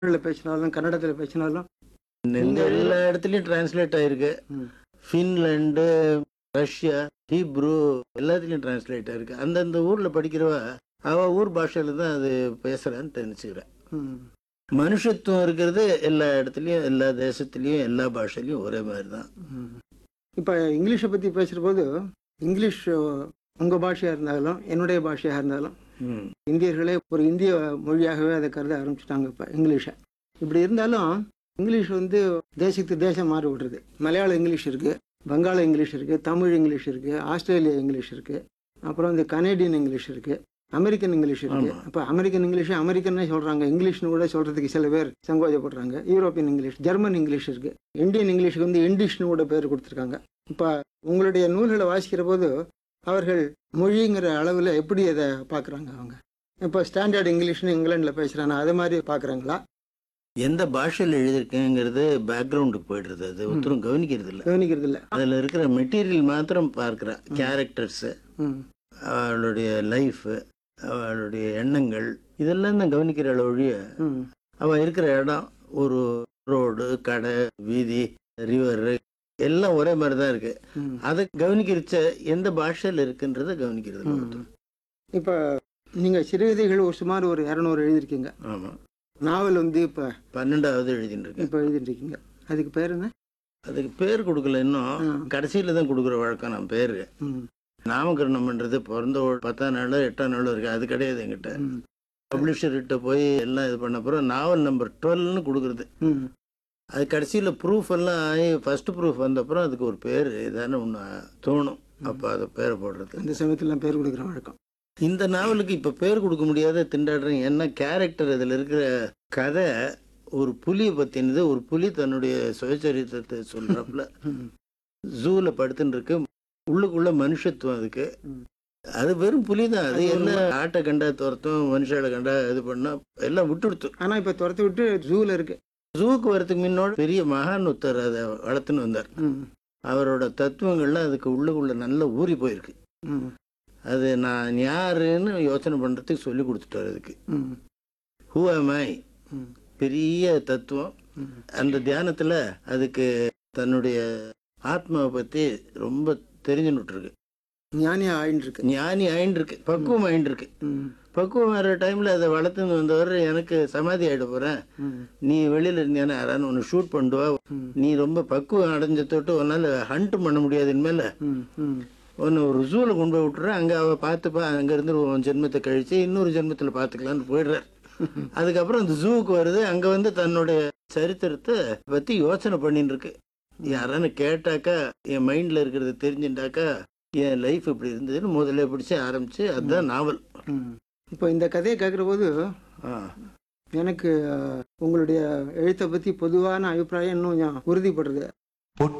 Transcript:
தமிழில் பேசினாலும் கன்னடத்தில் பேசினாலும் இந்த எல்லா இடத்துலயும் டிரான்ஸ்லேட் ஆயிருக்கு ம். ஃபின்லாண்டு ரஷ்யா ஹீப்ரு எல்லாத்துலயும் டிரான்ஸ்லேட் ஆயிருக்கு அந்தந்த ஊர்ல படிக்கிறவ அவ ஊர் பாஷையில தான் அது பேசுறான்னு தெரிஞ்சுக்கிறேன் ம், மனுஷத்துவம் இருக்கிறது எல்லா இடத்துலயும் எல்லா தேசத்துலயும் எல்லா பாஷையிலயும் ஒரே மாதிரி தான் ம். இப்போ இங்கிலீஷை பற்றி பேசுகிற போது இங்கிலீஷ் உங்கள் பாஷையாக இருந்தாலும் என்னுடைய பாஷையாக இருந்தாலும் ம். இந்தியர்களே ஒரு இந்திய மொழியாகவே அதை கருத ஆரம்பிச்சிட்டாங்க இப்போ இங்கிலீஷை இப்படி இருந்தாலும் இங்கிலீஷ் வந்து தேசத்துக்கு தேசம் மாறி விடுறது மலையாள இங்கிலீஷ் இருக்குது வங்காள இங்கிலீஷ் இருக்குது தமிழ் இங்கிலீஷ் இருக்குது ஆஸ்திரேலியா இங்கிலீஷ் இருக்குது அப்புறம் இந்த கனேடியன் இங்கிலீஷ் இருக்குது அமெரிக்கன் இங்கிலீஷ் இருக்குது ஆமா. அப்போ அமெரிக்கன் இங்கிலீஷ் அமெரிக்கன்னே சொல்கிறாங்க இங்கிலீஷ்னு கூட சொல்கிறதுக்கு சில பேர் சங்கோஜப்படுறாங்க யூரோப்பியன் இங்கிலீஷ் ஜெர்மன் இங்கிலீஷ் இருக்குது இந்தியன் இங்கிலீஷுக்கு வந்து இண்டிஷ்னு கூட பேர் கொடுத்துருக்காங்க இப்போ உங்களுடைய நூல்களை வாசிக்கிற போது அவர்கள் மொழிங்கிற அளவில் எப்படி அதை பார்க்குறாங்க அவங்க இப்போ ஸ்டாண்டர்ட் இங்கிலீஷ்னு இங்கிலாண்டில் பேசுகிறாங்க அது மாதிரி பார்க்குறாங்களா எந்த பாஷையில் எழுதியிருக்கேங்கிறது பேக்ரவுண்டுக்கு போயிடுறது அது ஒருத்தரும் கவனிக்கிறது இல்லை கவனிக்கிறது இல்லை அதுல இருக்கிற மெட்டீரியல் மாத்திரம் பார்க்கிறா கேரக்டர்ஸ் ம் அவளுடைய லைஃப் அவளுடைய எண்ணங்கள் இதெல்லாம் தான் கவனிக்கிற ஒழிய ம் அவ இருக்கிற இடம் ஒரு ரோடு கடை வீதி ரிவர் எல்லாம் ஒரே மாதிரி தான் இருக்கு ம் அதை கவனிக்கிறச்ச எந்த பாஷையில் இருக்குன்றத கவனிக்கிறது இல்ல ஒருத்தர். இப்போ நீங்கள் சிறுகதைகள் ஒரு சுமார் ஒரு இரநூறு எழுதியிருக்கீங்க ஆமா நாவல் வந்து இப்போ பன்னெண்டாவது எழுதிட்டு இருக்கேன் இப்போ எழுதிட்டுருக்கீங்க அதுக்கு பேர் என்ன அதுக்கு பேர் கொடுக்கல இன்னும் ஆ. கடைசியில தான் கொடுக்குற வழக்கம் நான் பேரு ம் நாமகரணம்ன்றது பிறந்த ஒரு பத்தாம் நாளோ எட்டாம் நாளோ இருக்கு அது கிடையாது என்கிட்ட ம் பப்ளிஷர்கிட்ட போய் எல்லாம் இது பண்ண அப்புறம் நாவல் நம்பர் டுவெல்னு கொடுக்குறது ம் அது கடைசியில் ப்ரூஃப் எல்லாம் ஆகி ஃபர்ஸ்ட் ப்ரூஃப் வந்த அப்புறம் அதுக்கு ஒரு பேர் இதானே ஒன்று தோணும் அப்போ அதை பேரை போடுறது அந்த சமயத்தில் பேர் கொடுக்குற வழக்கம் இந்த நாவலுக்கு இப்போ பேர் கொடுக்க முடியாத திண்டாடுறேன் ஏன்னா கேரக்டர் அதில் இருக்கிற கதை ஒரு புலியை பற்றினது ஒரு புலி தன்னுடைய சுயச்சரித்திரத்தை சொல்கிறப்பல ம் ஜூவில் படுத்துன்னு இருக்கு உள்ளுக்குள்ள மனுஷத்துவம் அதுக்கு ம். அது வெறும் புலி தான் அது அது ஒரு என்ன ஆட்டை கண்டா துரத்தும் மனுஷால கண்டா இது பண்ணா எல்லாம் விட்டுடுத்து ஆனால் இப்போ துரத்தி விட்டு ஜூவில் இருக்கு ஜூக்கு வரதுக்கு முன்னோட பெரிய மகான் ஒருத்தர் அதை வளர்த்துன்னு வந்தார் ம் அவரோட தத்துவங்கள்லாம் அதுக்கு உள்ளுக்குள்ள நல்லா ஊறி போயிருக்கு ம் அது நான் யாருன்னு யோசனை பண்றதுக்கு சொல்லி கொடுத்துட்டாரு அதுக்கு ம் ஹூ ஐ ம் பெரிய தத்துவம் ம் அந்த தியானத்துல அதுக்கு தன்னுடைய ஆத்மாவை பத்தி ரொம்ப தெரிஞ்சுன்னு இருக்கு ஞானியாக ஆயின்னு இருக்கு ஞானி ஆயின்னு இருக்கு பக்குவம் ஆயின்னு இருக்கு ம் பக்குவம் வர டைம்ல அதை வளர்த்துன்னு வந்தவர் எனக்கு சமாதி ஆயிட போறேன் ம் நீ வெளியில இருந்தியானா யாரானு உன்னை ஷூட் பண்ணுவா ம் நீ ரொம்ப பக்குவம் அடைஞ்ச தொட்டு உன்னால ஹண்ட் பண்ண முடியாது இனிமேல ம் ம் ஒன்று ஒரு ஜூவில் கொண்டு போய் விட்டுறேன் அங்கே அவள் பார்த்துப்பா அங்கேருந்து உன் ஜென்மத்தை கழிச்சு இன்னொரு ஜென்மத்தில் பார்த்துக்கலான்னு போயிடுறார் அதுக்கப்புறம் அந்த ஜூவுக்கு வருது அங்கே வந்து தன்னுடைய சரித்திரத்தை பற்றி யோசனை பண்ணின்னு இருக்கு யாரானு கேட்டாக்கா என் மைண்டில் இருக்கிறது தெரிஞ்சுட்டாக்கா என் லைஃப் இப்படி இருந்ததுன்னு முதல்ல பிடிச்சி ஆரம்பிச்சு அதுதான் நாவல் ம். இப்போ இந்த கதையை கேட்குற போது ஆ எனக்கு அஹ், உங்களுடைய எழுத்தை பற்றி பொதுவான அபிப்பிராயம் இன்னும் கொஞ்சம் உறுதிப்படுறது